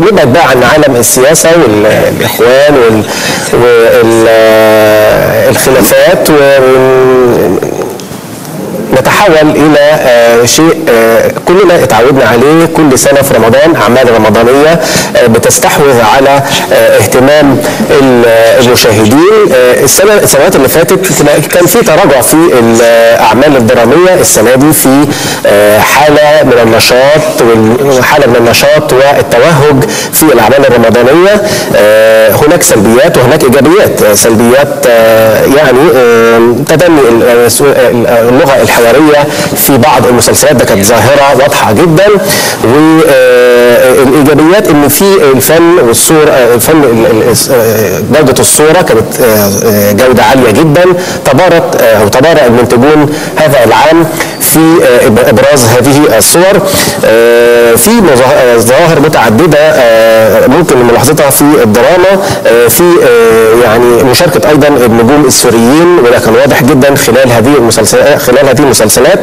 ونبعد بقى عن عالم السياسه والاخوان والخلافات نتحول الى آه، شيء آه، كلنا اتعودنا عليه كل سنه في رمضان اعمال رمضانيه آه، بتستحوذ على آه، اهتمام ال- المشاهدين آه، السنه السنوات اللي فاتت كان في تراجع في الاعمال الدراميه السنه دي في آه، حاله من النشاط وحاله من النشاط والتوهج في الاعمال الرمضانيه آه، هناك سلبيات وهناك ايجابيات آه، سلبيات آه، يعني آه، تدني ال- ال- اللغه الحواريه في بعض المسلسلات ده كانت ظاهره واضحه جدا والايجابيات ان في الفن والصوره آه، الفن ال- ال- آه، جوده الصوره كانت آه، آه، جوده عاليه جدا تبارك آه، او تبارع المنتجون هذا العام في آه، ابراز هذه الصور آه، في مظاه- آه، ظواهر متعدده آه، ممكن ملاحظتها في الدراما آه، في آه، يعني مشاركه ايضا النجوم السوريين وده كان واضح جدا خلال هذه المسلسلات خلال هذه المسلسلات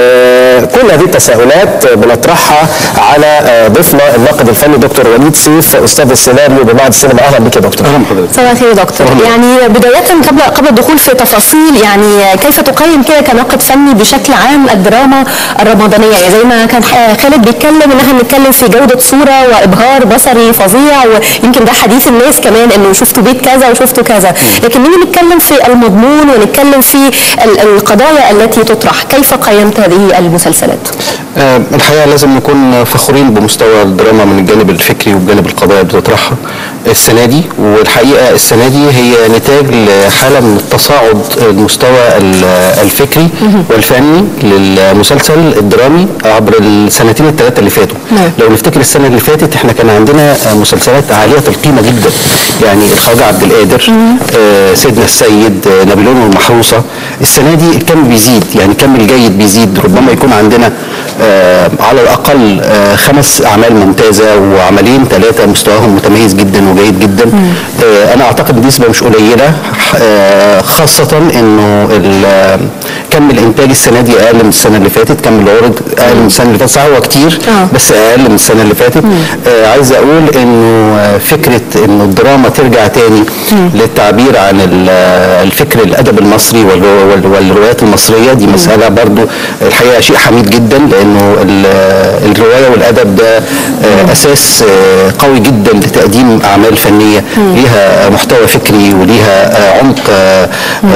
آه، كل هذه التساؤلات بنطرحها على آه، ضيفنا الناقد الفني دكتور وليد سيف استاذ السيناريو بمعهد السينما اهلا بك يا دكتور اهلا بحضرتك صباح الخير يا دكتور يعني بداية قبل قبل الدخول في تفاصيل يعني كيف تقيم كده كناقد فني بشكل عام الدراما الرمضانية يعني زي ما كان خالد بيتكلم ان احنا بنتكلم في جودة صورة وابهار بصري فظيع ويمكن ده حديث الناس كمان انه شفتوا بيت كذا وشفتوا كذا لكن نيجي نتكلم في المضمون ونتكلم في ال- القضايا التي تطرح كيف قيمت هذه المسلسلات؟ آه، الحقيقه لازم نكون فخورين بمستوى الدراما من الجانب الفكري وبجانب القضايا اللي بتطرحها السنه دي والحقيقه السنه دي هي نتاج لحاله من التصاعد المستوى ال- الفكري والفني للمسلسل الدرامي عبر السنتين الثلاثه اللي فاتوا نعم. لو نفتكر السنه اللي فاتت احنا كان عندنا آه، مسلسلات عاليه القيمه جدا يعني الخواجه عبد القادر آه، سيدنا السيد آه، نابليون والمحروسه السنه دي الكم بيزيد يعني الكم الجيد بيزيد ربما يكون عندنا آه، على الاقل آه، خمس اعمال ممتازه وعملين ثلاثه مستواهم متميز جدا وجيد جدا آه، انا اعتقد نسبه مش قليله آه، خاصه انه ال- كم الانتاج السنه دي اقل من السنه اللي فاتت كم العروض اقل من السنه اللي فاتت صح هو كتير آه. بس اقل من السنه اللي فاتت آه عايز اقول انه آه، فكره انه الدراما ترجع تاني للتعبير عن ال- آه، الفكر الادب المصري والرو- وال- والروايات المصريه دي مساله برضو الحقيقه شيء حميد جدا لانه ال- آه، الروايه والادب ده آه، اساس آه، قوي جدا لتقديم اعمال فنيه ليها محتوى فكري وليها آه، عمق آه،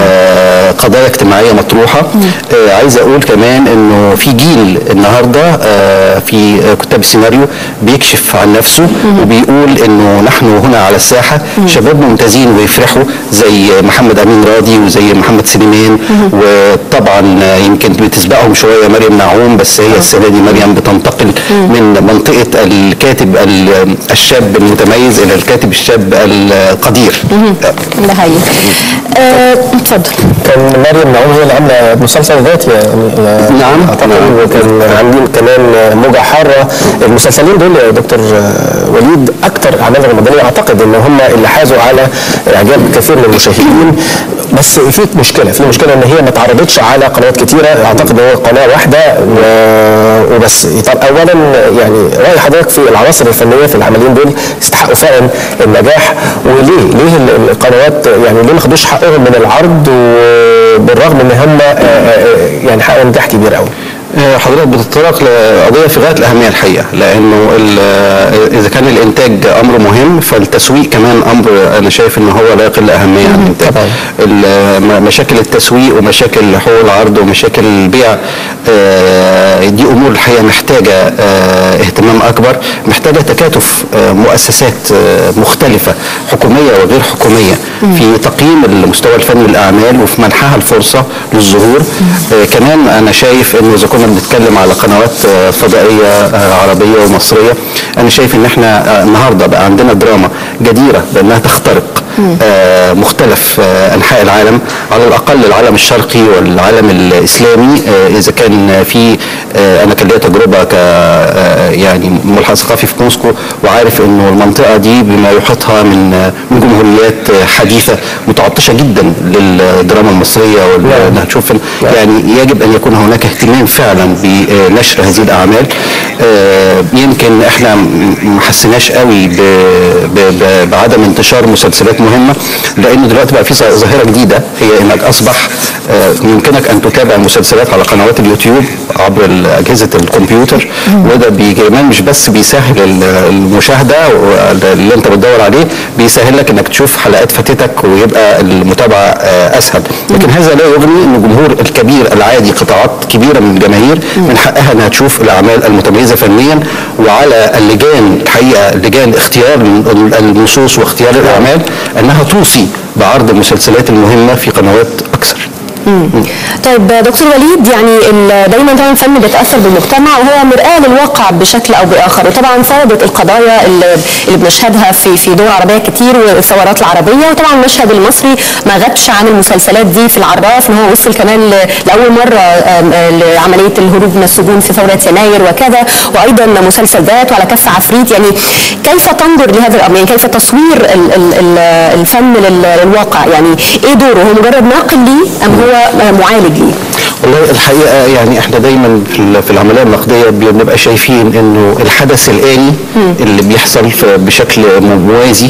آه، قضايا اجتماعيه مطروحه آه، عايز اقول كمان انه في جيل النهارده آه، في كتاب السيناريو بيكشف عن نفسه وبيقول انه نحن هنا على الساحه شباب ممتازين ويفرحوا زي محمد امين راضي وزي محمد سليمان وطبعا آه، يمكن بتسبقهم شويه مريم نعوم بس هي السنه دي مريم بتنتقل من منطقه الكاتب ال- الشاب المتميز الى الكاتب الشاب القدير ده حقيقي آه، اتفضل كان مريم نعوم هي اللي عامله مسلسل ذاتي يعني نعم. اعتقد نعم. وكان عاملين كمان موجة حارة المسلسلين دول يا دكتور آه، وليد اكتر اعمال رمضانية اعتقد ان هم اللي حازوا على اعجاب كثير من المشاهدين بس في مشكلة في مشكلة ان هي ما اتعرضتش على قنوات كتيرة اعتقد هو قناة واحدة و- وبس طب اولا يعني رأي حضرتك في العناصر الفنية في العملين دول يستحقوا فعلا النجاح وليه ليه ال- القنوات يعني ليه ما خدوش حقهم من العرض وبالرغم ان هم آه، آه، يعني حققوا نجاح كبير قوي آه، حضرتك بتتطرق لقضيه في غايه الاهميه الحقيقه لانه ال- آه، اذا كان الانتاج امر مهم فالتسويق كمان امر انا شايف ان هو لا يقل اهميه عن الانتاج طبعاً. ال- م- مشاكل التسويق ومشاكل حقوق العرض ومشاكل البيع آه، دي امور الحقيقه محتاجه آه، اهتمام اكبر محتاجه تكاتف آه، مؤسسات آه، مختلفه حكوميه وغير حكوميه في تقييم المستوى الفني للاعمال وفي منحها الفرصه للظهور آه، كمان انا شايف انه اذا كنا بنتكلم على قنوات آه، فضائيه آه، عربيه ومصريه انا شايف ان احنا آه، النهارده بقى عندنا دراما جديره بانها تخترق آه، مختلف آه، انحاء العالم على الاقل العالم الشرقي والعالم الاسلامي آه، اذا كان في آه، انا كان ليا تجربه ك آه، يعني ملحق ثقافي في موسكو وعارف انه المنطقه دي بما يحيطها من آه، من جمهوريات آه، حديثه متعطشه جدا للدراما المصريه وانها تشوف ال- يعني يجب ان يكون هناك اهتمام فعلا بنشر هذه الاعمال آه، يمكن احنا م- ما حسيناش قوي ب- ب- ب- بعدم انتشار مسلسلات مهمه لان دلوقتي بقى في ظا- ظاهره جديده هي انك اصبح آه، يمكنك ان تتابع المسلسلات على قنوات اليوتيوب عبر ال- اجهزه الكمبيوتر وده بي- كمان مش بس بيسهل ال- المشاهده اللي انت بتدور عليه بيسهل لك انك تشوف حلقات فاتتك ويبقى المتابعه آه، اسهل لكن هذا لا يغني ان الجمهور الكبير العادي قطاعات كبيره من الجماهير من حقها انها تشوف الاعمال المتميزه فنيا وعلى اللجان الحقيقه لجان اختيار ال- النصوص واختيار الاعمال انها توصي بعرض المسلسلات المهمه في قنوات اكثر طيب دكتور وليد يعني ال- دايما طبعا الفن بيتاثر بالمجتمع وهو مرآة للواقع بشكل او باخر وطبعا فرضت القضايا اللي اللي بنشهدها في في دول عربيه كتير والثورات العربيه وطبعا المشهد المصري ما غابش عن المسلسلات دي في العراف ان هو وصل كمان ل- لاول مره آم، آه، لعمليه الهروب من السجون في ثوره يناير وكذا وايضا مسلسل ذات وعلى كف عفريت يعني كيف تنظر لهذا الامر يعني كيف تصوير ال- ال- ال- الفن لل- للواقع يعني ايه دوره هو مجرد ناقل ليه ام هو معالج ليه؟ والله الحقيقه يعني احنا دايما في ال- في العمليه النقديه بنبقى شايفين انه الحدث الاني اللي بيحصل في- بشكل موازي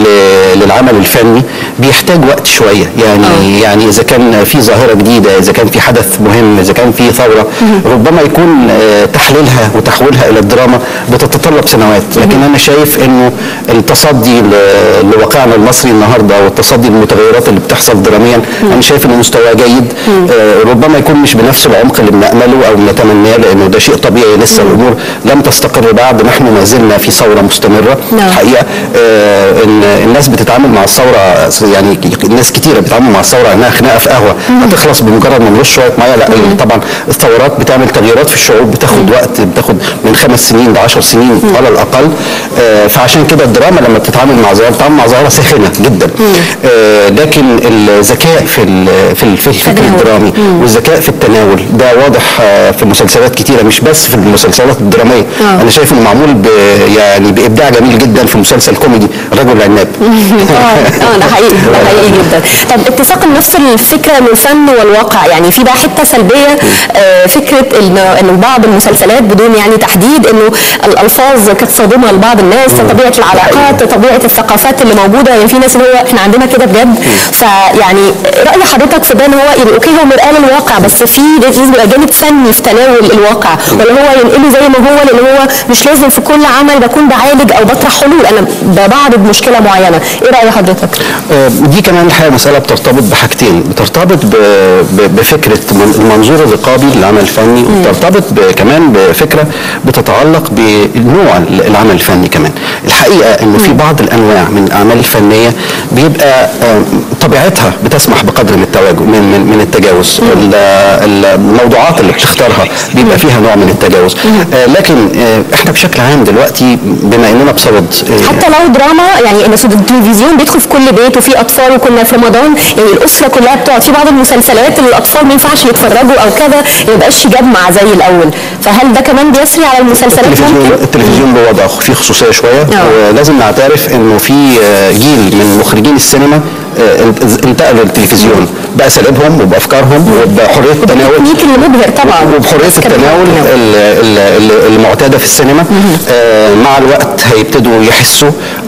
ل- للعمل الفني بيحتاج وقت شويه يعني آه. يعني اذا كان في ظاهره جديده اذا كان في حدث مهم اذا كان في ثوره ربما يكون آه، تحليلها وتحويلها الى الدراما بتتطلب سنوات لكن انا شايف انه التصدي ل- لواقعنا المصري النهارده والتصدي للمتغيرات اللي بتحصل دراميا انا شايف انه مستواه جيد آه، ربما يكون مش بنفس العمق اللي بنامله او بنتمناه لانه ده شيء طبيعي لسه الامور لم تستقر بعد نحن ما زلنا في ثوره مستمره نعم. الحقيقه آه، ان الناس بتتعامل مع الثوره يعني الناس كتيره بتتعامل مع الثوره انها خناقه في قهوه هتخلص بمجرد ما نرش شويه ميه لا طبعا الثورات بتعمل تغييرات في الشعوب بتاخد وقت بتاخد من خمس سنين ل 10 سنين على الاقل آه، فعشان كده الدراما لما بتتعامل مع ظاهره بتتعامل مع ظاهره ساخنه جدا آه، لكن الذكاء في ال- في ال- في الفكر التناول. الدرامي والذكاء في التناول ده واضح آه، في مسلسلات كتيره مش بس في المسلسلات الدراميه آه. انا شايف انه معمول ب يعني بابداع جميل جدا في مسلسل كوميدي رجل العناب اه اه ده حقيقي ده حقيقي جدا طب اتساق نفس الفكره من الفن والواقع يعني في بقى حته سلبيه آه فكره ان ان بعض المسلسلات بدون يعني تحديد انه الالفاظ كانت صادمه لبعض الناس طبيعه العلاقات طبيعه الثقافات اللي موجوده يعني في ناس اللي هو احنا عندنا كده بجد فيعني راي حضرتك في ده ان هو يعني اوكي هو مرآه للواقع بس في لازم يبقى جانب فني في تناول الواقع ولا هو ينقله زي ما هو لان هو مش لازم في كل عمل بكون بعالج او بطرح حلول انا بعرض مشكله معينه ايه راي حضرتك؟ آه، دي كمان الحقيقه مساله بترتبط بحاجتين بترتبط ب- ب- بفكره من- المنظور الرقابي للعمل الفني وبترتبط ب- كمان بفكره بتتعلق بنوع ال- العمل الفني كمان الحقيقه انه في بعض الانواع من الاعمال الفنيه بيبقى آه، طبيعتها بتسمح بقدر من التواجد من من, من التجاوز ال- ال- الموضوعات اللي بتختارها بيبقى فيها نوع من التجاوز آه، لكن آه، احنا بشكل عام دلوقتي بما اننا بصدد آه، حتى لو دراما يعني ان التلفزيون بيدخل في كل بيت وفي اطفال وكنا في رمضان يعني الاسره كلها بتقعد في بعض المسلسلات اللي الاطفال ما ينفعش يتفرجوا او كذا ما يبقاش يجمع زي الاول فهل ده كمان بيسري على المسلسلات التلفزيون ممكن؟ التلفزيون له وضع فيه خصوصيه شويه آه. ولازم نعترف انه في آه، جيل من مخرجين السينما آه، انت- انتقلوا للتلفزيون باساليبهم وبافكارهم وبحريه التناول التكنيك اللي مبهر طبعا وبحريه بس كمان التناول التناول. ال- ال- ال- المعتاده في السينما آه، مع الوقت هيبتدوا يحسوا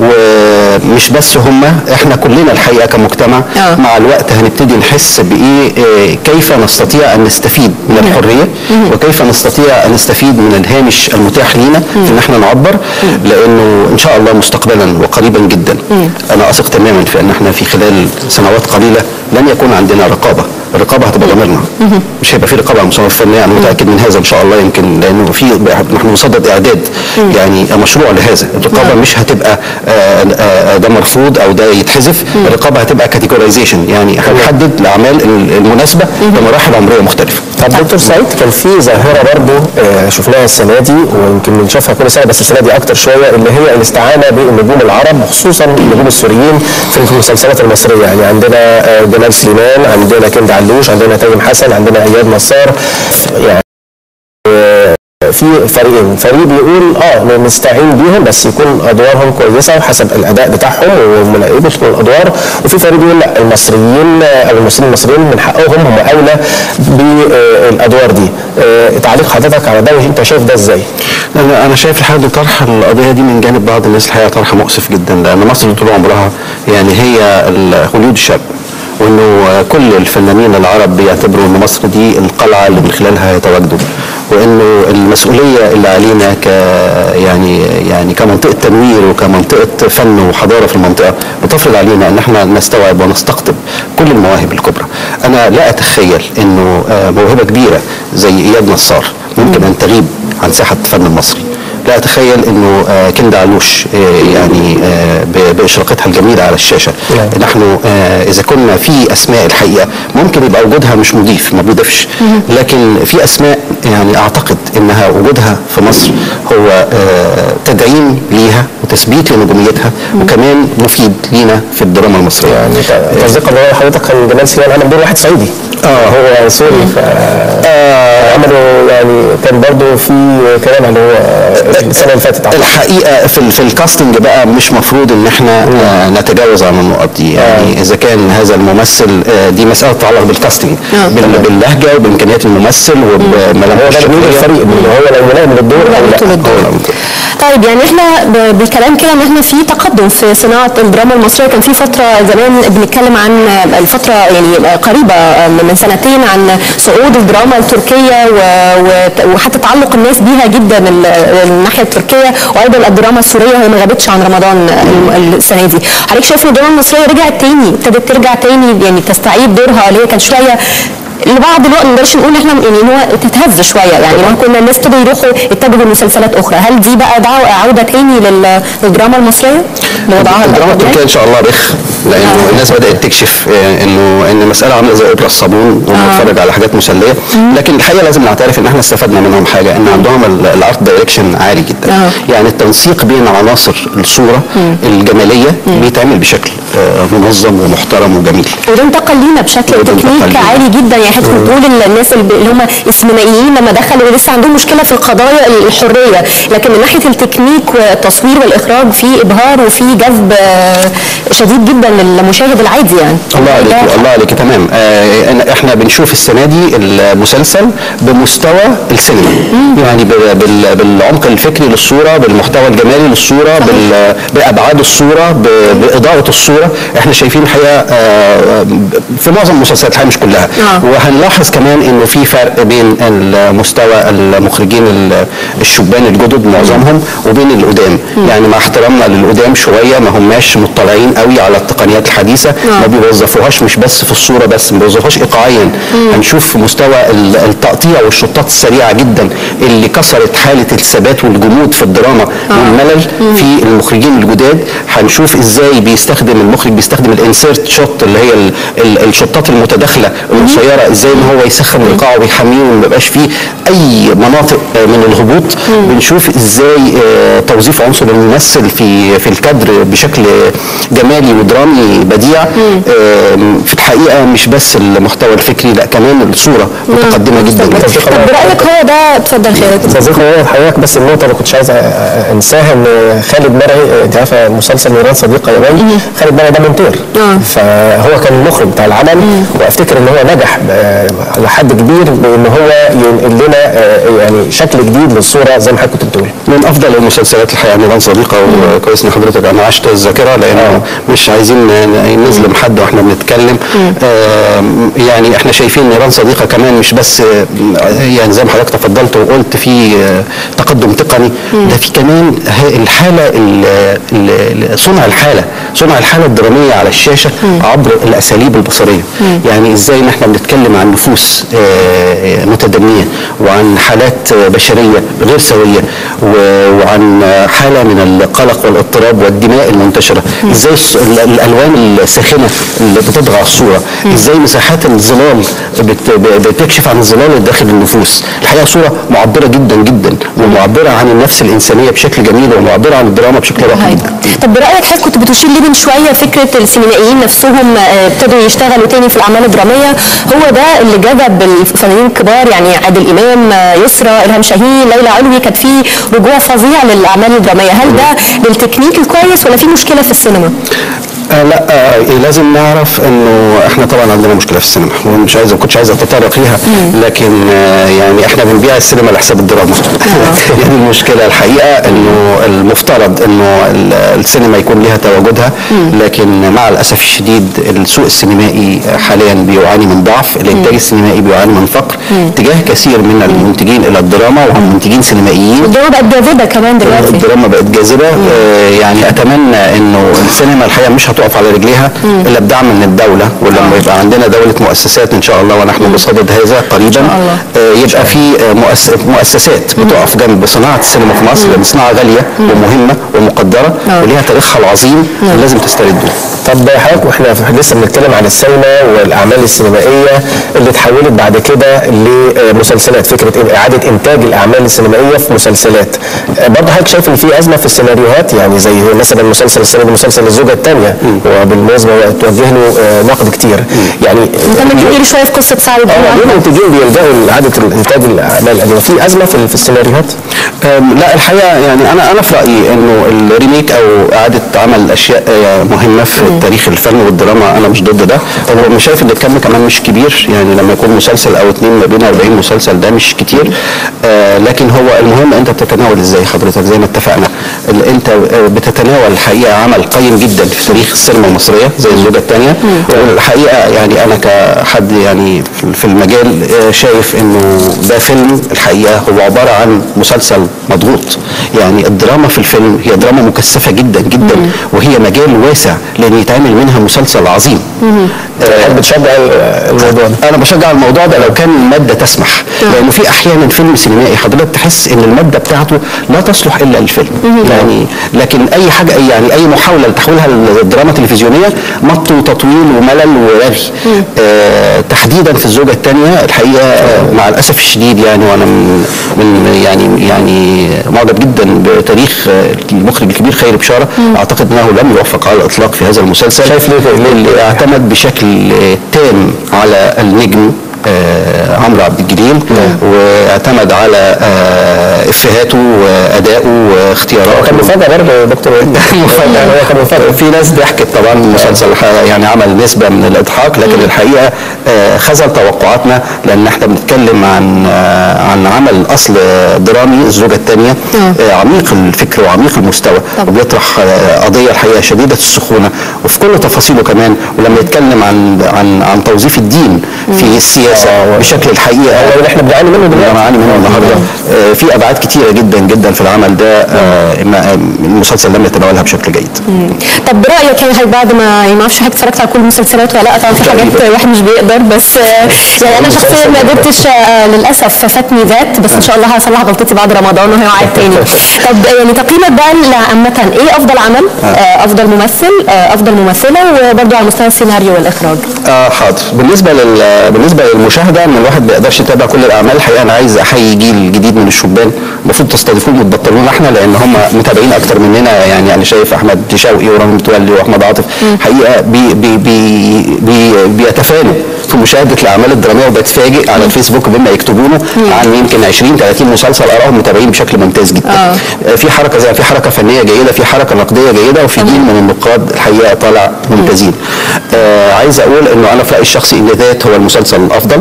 ومش بس هم احنا كلنا الحقيقه كمجتمع آه. مع الوقت هنبتدي نحس بايه آه، كيف نستطيع ان نستفيد من الحريه وكيف نستطيع ان نستفيد من الهامش المتاح لينا في ان احنا نعبر لانه ان شاء الله مستقبلا وقريبا جدا انا اثق تماما في ان احنا في خلال سنوات قليله لن يكون عندنا رقابه الرقابه هتبقى ضميرنا مش هيبقى في رقابه على المستوى الفني انا متاكد من هذا ان شاء الله يمكن لانه في نحن بصدد اعداد يعني مشروع لهذا الرقابه مش هتبقى آه، آه، ده مرفوض او ده يتحذف الرقابه هتبقى كاتيجورايزيشن يعني هنحدد الاعمال المناسبه لمراحل عمريه مختلفه طب دكتور سعيد كان في ظاهره برضو آه، شفناها السنه دي ويمكن بنشوفها كل سنه بس السنه دي اكتر شويه اللي هي الاستعانه بالنجوم العرب خصوصا النجوم السوريين في المسلسلات المصريه يعني عندنا آه، جمال سليمان عندنا كند علوش عندنا تايم حسن عندنا اياد نصار يعني في فريقين فريق بيقول اه نستعين بيهم بس يكون ادوارهم كويسه وحسب الاداء بتاعهم وملائمه الادوار وفي فريق بيقول لا المصريين آه، او الممثلين المصريين من حقهم هم اولى بالادوار دي آه، تعليق حضرتك على ده وانت شايف ده ازاي؟ انا انا شايف لحد طرح القضيه دي من جانب بعض الناس الحقيقه طرح مؤسف جدا لان مصر طول عمرها يعني هي ال- خلود الشعب وانه كل الفنانين العرب بيعتبروا ان مصر دي القلعه اللي من خلالها يتواجدوا وانه المسؤوليه اللي علينا ك يعني يعني كمنطقه تنوير وكمنطقه فن وحضاره في المنطقه بتفرض علينا ان احنا نستوعب ونستقطب كل المواهب الكبرى. انا لا اتخيل انه آه، موهبه كبيره زي اياد نصار ممكن ان تغيب عن ساحه الفن المصري. لا اتخيل انه آه، كندا علوش آه، يعني آه، ب- باشراقتها الجميله على الشاشه نعم. نحن آه، اذا كنا في اسماء الحقيقه ممكن يبقى وجودها مش مضيف ما بيضيفش لكن في اسماء يعني اعتقد انها وجودها في مصر هو آه، تدعيم ليها وتثبيت لنجوميتها وكمان مفيد لينا في الدراما المصريه يعني ت- تصديقا ان هو حضرتك كان جمال سليمان عمل دور واحد صعيدي اه هو سوري ف عملوا يعني كان برضه في كلام اللي هو السنه اللي فاتت أعتقد. الحقيقه في ال- في الكاستنج بقى مش مفروض ان احنا آه، نتجاوز عن النقط دي يعني اذا كان هذا الممثل آه، دي مساله تتعلق بالكاستنج آه. بال- باللهجه وبامكانيات الممثل وبملامحه هو ده بنقول الفريق اللي هو لو ملائم للدور او ملائمته لا للدور. هو لو- طيب يعني احنا ب- بالكلام كده ان احنا في تقدم في صناعه الدراما المصريه كان في فتره زمان بنتكلم عن الفتره يعني قريبه من سنتين عن صعود الدراما التركيه و- و- وحتى تعلق الناس بيها جدا ال- الناحيه التركيه وايضا الدراما السوريه وهي ما غابتش عن رمضان ال- السنه دي حضرتك شايف ان الدراما المصريه رجعت تاني ابتدت ترجع تاني يعني تستعيد دورها اللي هي كان شويه لبعض الوقت ما نقدرش نقول احنا يعني ان هو تتهز شويه يعني ما كنا الناس ابتدوا يروحوا يتجهوا لمسلسلات اخرى هل دي بقى دعوه عوده تاني لل- للدراما المصريه؟ لوضعها الدراما الأطباء؟ التركيه ان شاء الله بخ لانه آه. الناس بدات تكشف آه، انه ان المساله عامله زي اوبرا الصابون وبنتفرج على حاجات مسليه لكن الحقيقه لازم نعترف ان احنا استفدنا منهم حاجه ان عندهم ال- الارت دايركشن عالي جدا آه. يعني التنسيق بين عناصر الصوره الجماليه بيتعمل بشكل آه، منظم ومحترم وجميل وده انتقل لينا بشكل وده انتقل تكنيك لينا. عالي جدا يعني حضرتك بتقول ان الناس اللي اللي هم السينمائيين لما دخلوا لسه عندهم مشكله في القضايا الحريه لكن من ناحيه التكنيك والتصوير والاخراج في ابهار وفي جذب آه، شديد جدا للمشاهد العادي يعني الله عليك ده الله عليك تمام آه إن احنا بنشوف السنه دي المسلسل بمستوى السينما يعني بال- بال- بالعمق الفكري للصوره بالمحتوى الجمالي للصوره بال- بابعاد الصوره ب- باضاءه الصوره احنا شايفين الحقيقه آه في معظم المسلسلات الحقيقه مش كلها آه. وهنلاحظ كمان انه في فرق بين المستوى المخرجين ال- الشبان الجدد معظمهم وبين القدام يعني مع احترامنا للقدام شويه ما هماش مطلعين قوي على التقنيات الحديثه ما بيوظفوهاش مش بس في الصوره بس ما بيوظفوهاش ايقاعيا هنشوف في مستوى ال- التقطيع والشطات السريعه جدا اللي كسرت حاله الثبات والجمود في الدراما والملل في المخرجين الجداد هنشوف ازاي بيستخدم المخرج بيستخدم الانسيرت شوت اللي هي ال- ال- الشطات المتداخله القصيره ازاي ان هو يسخن الايقاع ويحميه وما يبقاش فيه اي مناطق آه، من الهبوط بنشوف ازاي آه، توظيف عنصر الممثل في في الكادر بشكل جمالي ودرامي بديع آم، في الحقيقه مش بس المحتوى الفكري لا كمان الصوره متقدمه جدا جدا طب برايك هو ده اتفضل خالد صديقي هو حضرتك بس النقطة اللي كنتش عايز انساها ان خالد مرعي انت عارفة مسلسل نيران صديقة ياباني خالد مرعي ده مونتير آه. فهو كان المخرج بتاع العمل وافتكر ان هو نجح ب- لحد كبير بان هو ينقل لنا آه، يعني شكل جديد للصورة زي ما حضرتك كنت بتقول من افضل المسلسلات الحقيقه نيران صديقه وكويس ان حضرتك انا عشت الذاكره لانه مش عايزين ن- نظلم حد واحنا بنتكلم آم، يعني احنا شايفين نيران صديقه كمان مش بس آه، يعني زي ما حضرتك تفضلت وقلت في آه، تقدم تقني ده في كمان ه- الحاله ال- ال- ال- صنع الحاله صنع الحاله الدراميه على الشاشه عبر الاساليب البصريه يعني ازاي ان احنا بنتكلم عن نفوس آه، متدنيه وعن حالات آه، بشريه غير سويه و- وعن آه، حاله من القلق والاضطراب والدماء المنتشره ازاي الص- ال- الالوان الساخنه اللي بتطغى على الصوره ازاي مساحات الظلال بت- ب- بتكشف عن الظلال اللي داخل النفوس الحقيقه صوره معبره جدا جدا ومعبره عن النفس الانسانيه بشكل جميل ومعبره عن الدراما بشكل رائع هاي. جدا طب برايك حضرتك كنت بتشير ليه من شويه فكره السينمائيين نفسهم آه، ابتدوا يشتغلوا تاني في الاعمال الدراميه هو ده اللي جذب الفنانين الكبار يعني عادل امام آه، يسرا الهام شاهين ليلى علوي كانت في رجوع فظيع للاعمال الدراميه هل ده للتكنيك الكويس ولا في مشكله في السينما؟ آه لا آه إيه لازم نعرف انه احنا طبعا عندنا مشكله في السينما ومش عايز ما كنتش عايز اتطرق ليها لكن آه يعني احنا بنبيع السينما لحساب الدراما يعني المشكله الحقيقه انه المفترض انه ال- السينما يكون لها تواجدها لكن مع الاسف الشديد السوق السينمائي حاليا بيعاني من ضعف الانتاج السينمائي بيعاني من فقر تجاه كثير من المنتجين الى الدراما وهم منتجين سينمائيين الدراما بقت جاذبه كمان دلوقتي الدراما بقت جاذبه آه يعني اتمنى انه السينما الحقيقه مش هتقف على رجليها الا بدعم من الدوله ولما يبقى عندنا دوله مؤسسات ان شاء الله ونحن بصدد هذا قريبا الله. آه يبقى في آه، مؤس- مؤسسات بتقف جنب صناعه السينما في مصر لان صناعه غاليه ومهمه ومقدره آه. وليها تاريخها العظيم لازم تسترده طب حضرتك واحنا لسه بنتكلم عن السينما والاعمال السينمائيه اللي اتحولت بعد كده لمسلسلات فكره إن- اعاده انتاج الاعمال السينمائيه في مسلسلات آه، برضه حضرتك شايف ان في ازمه في السيناريوهات يعني زي مثلا مسلسل السنه دي مسلسل الزوجه الثانيه وبالمناسبه هو توجه له آه، نقد كتير يعني مهتم كبير شويه في قصه سعد اه الدين ليه المنتجين بيلجأوا لإعادة الإنتاج الأعمال القديمة؟ في أزمة في في السيناريوهات؟ أم، لا الحقيقه يعني انا انا في رايي انه الريميك او اعاده عمل اشياء آه، مهمه في تاريخ الفن والدراما انا مش ضد ده هو مش شايف ان الكم كمان مش كبير يعني لما يكون مسلسل او اتنين ما بين 40 مسلسل ده مش كتير آه لكن هو المهم انت بتتناول ازاي حضرتك زي ما اتفقنا ال- انت آه، بتتناول الحقيقه عمل قيم جدا في تاريخ السينما المصريه زي الزوجه الثانيه والحقيقه يعني انا كحد يعني في- في المجال آه، شايف انه ده فيلم الحقيقه هو عباره عن مسلسل مضغوط يعني الدراما في الفيلم هي دراما مكثفه جدا جدا وهي مجال واسع لان يتعمل منها مسلسل عظيم آه، حضرتك بتشجع الموضوع ده؟ انا بشجع الموضوع ده لو كان الماده تسمح لانه في احيانا فيلم سينمائي حضرتك تحس ان الماده بتاعته لا تصلح الا للفيلم يعني لكن اي حاجه يعني اي محاوله لتحويلها للدراما التلفزيونيه مط وتطويل وملل ورغي آه تحديدا في الزوجه الثانيه الحقيقه آه مع الاسف الشديد يعني وانا من, من يعني يعني معجب جدا بتاريخ آه، المخرج الكبير خيري بشاره اعتقد انه لم يوفق على الاطلاق في هذا المسلسل شايف ليه- ليه- اللي اعتمد بشكل آه، تام على النجم آه، عمرو عبد الجليل واعتمد على آه، افهاته وادائه واختياراته كان مفاجأة برضه يا دكتور مفاجأة هو كان مفاجأة في ناس ضحكت طبعا المسلسل ح- يعني عمل نسبة من الإضحاك لكن الحقيقة آه، خذل توقعاتنا لأن احنا بنتكلم عن آه، عن عمل أصل درامي الزوجة الثانية آه، عميق الفكر وعميق المستوى وبيطرح آه، قضية الحقيقة شديدة السخونة وفي كل تفاصيله كمان ولما يتكلم عن عن عن توظيف الدين في السياسة بشكل الحقيقة هو اللي احنا بنعاني منه اللي دلوقتي معاني منه النهارده آه، في ابعاد كتيره جدا جدا في العمل ده آه، ما- المسلسل لم يتناولها بشكل جيد طب برايك يعني حضرتك بعد ما يعني ما اعرفش حضرتك اتفرجت على كل المسلسلات ولا لا طبعا في حاجات تقريباً. الواحد مش بيقدر بس آه، يعني انا شخصيا ما قدرتش آه، للاسف فاتني ذات بس ان شاء الله هصلح غلطتي بعد رمضان وهيقعد تاني طب يعني تقييمك بقى عامه ايه افضل عمل آه، افضل ممثل آه، افضل ممثله وبرده على مستوى السيناريو والاخراج اه حاضر بالنسبه لل بالنسبه للمشاهده ان الواحد ما يقدرش يتابع كل الاعمال الحقيقه انا عايز احيي جيل جديد من الشبان المفروض تستضيفوهم وتبطلونا احنا لان هم متابعين اكتر مننا يعني انا شايف احمد شوقي ورامي متولي واحمد عاطف حقيقه بي بي بي بي بيتفانوا في مشاهده الاعمال الدراميه وبتفاجئ على الفيسبوك بما يكتبونه عن يمكن 20 30 مسلسل اراهم متابعين بشكل ممتاز جدا آه. آه، في حركه زي في حركه فنيه جيده في حركه نقديه جيده وفي جيل من النقاد الحقيقه طالع ممتازين آه عايز اقول انه انا في رايي الشخصي ان ذات هو المسلسل الافضل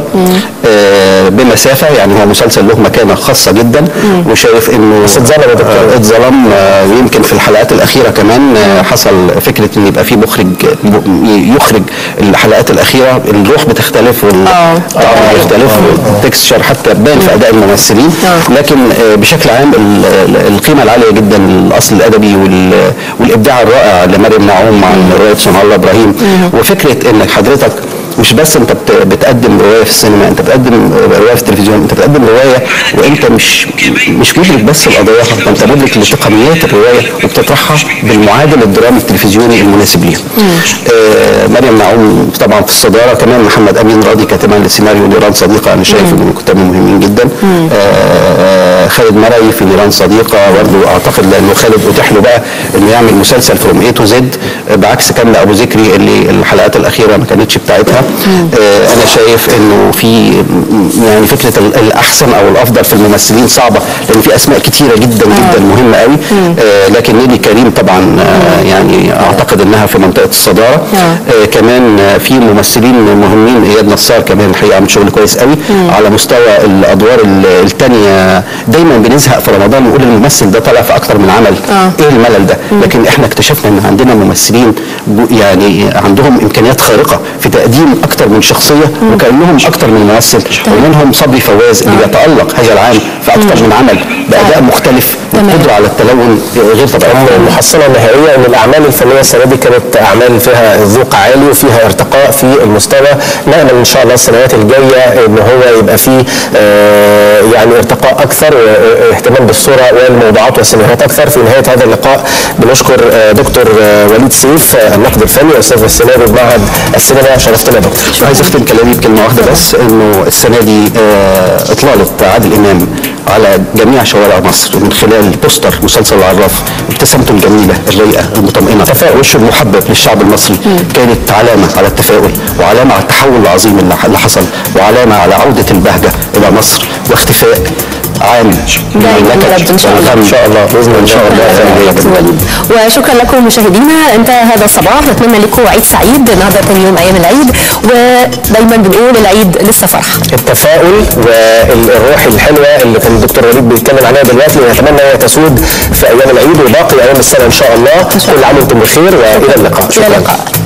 آه بمسافه يعني هو مسلسل له مكانه خاصه جدا وشايف انه بس اتظلم يا دكتور. آه، اتظلم آه، يمكن في الحلقات الاخيره كمان آه، حصل فكره ان يبقى في مخرج م- يخرج الحلقات الاخيره الروح بتختلف والطعم بيختلف والتكستشر حتى بان في اداء الممثلين لكن آه، بشكل عام ال- ال- القيمه العاليه جدا للاصل الادبي وال- والابداع الرائع لمريم نعوم عن روايه صنع الله ابراهيم وفكره انك حضرتك مش بس انت بت- بتقدم روايه في السينما انت بتقدم روايه في التلفزيون انت بتقدم روايه وانت مش مش مدرك بس لقضاياها ده انت مدرك لتقنيات الروايه وبتطرحها بالمعادل الدرامي التلفزيوني المناسب ليها. آه مريم نعوم طبعا في الصداره كمان محمد امين راضي كاتبا للسيناريو نيران صديقه انا شايف انه من الكتاب المهمين جدا. آه خالد مرعي في نيران صديقه برضه اعتقد لانه خالد اتيح له بقى انه يعمل مسلسل فروم اي تو زد بعكس كامله ابو ذكري اللي الحلقات الاخيره ما كانتش بتاعتها آه، انا شايف انه في م- يعني فكره ال- الاحسن او الافضل في الممثلين صعبه لان في اسماء كتيره جدا جدا مهمه قوي آه، لكن نيلي كريم طبعا آه، يعني اعتقد انها في منطقه الصداره آه، كمان آه، في ممثلين مهمين اياد نصار كمان الحقيقه عمل شغل كويس قوي على مستوى الادوار الثانيه دايما بنزهق في رمضان نقول الممثل ده طالع في اكتر من عمل آه. ايه الملل ده لكن احنا اكتشفنا ان عندنا ممثلين جو- يعني عندهم امكانيات خارقه في تقديم اكتر من شخصيه وكانهم اكتر من ممثل ومنهم صبري فواز اللي بيتالق هذا العام في اكتر من عمل باداء مختلف تمام. وقدره على التلون غير طبيعيه المحصله النهائيه ان الاعمال الفنيه السنه دي كانت اعمال فيها ذوق عالي وفيها ارتقاء في المستوى نامل ان شاء الله السنوات الجايه ان هو يبقى فيه آه، يعني ارتقاء اكثر واهتمام بالصوره والموضوعات والسيناريوهات اكثر في نهايه هذا اللقاء بنشكر آه، دكتور آه، وليد سيف آه، الناقد الفني استاذ السيناريو بمعهد السينما شرفتنا يا دكتور عايز اختم كلامي بكلمه واحده بس انه السنه دي آه، اطلاله عادل امام على جميع شوارع مصر من خلال بوستر مسلسل العراف ابتسامته الجميله الرايقه المطمئنه وشه المحبب للشعب المصري كانت علامه على التفاؤل وعلامه على التحول العظيم اللي اللي حصل وعلامه على عوده البهجه الى مصر واختفاء عام دايما يا رب ان شاء الله ان شاء الله باذن الله ان شاء الله آه، دكتور وليد وشكرا لكم مشاهدينا انتهى هذا الصباح نتمنى لكم عيد سعيد النهارده تاني يوم ايام العيد ودايما بنقول العيد لسه فرحه التفاؤل والروح الحلوه اللي كان الدكتور وليد بيتكلم عليها دلوقتي ونتمنى هي تسود في ايام العيد وباقي ايام السنه ان شاء الله شاء كل عام وانتم بخير والى اللقاء الى اللقاء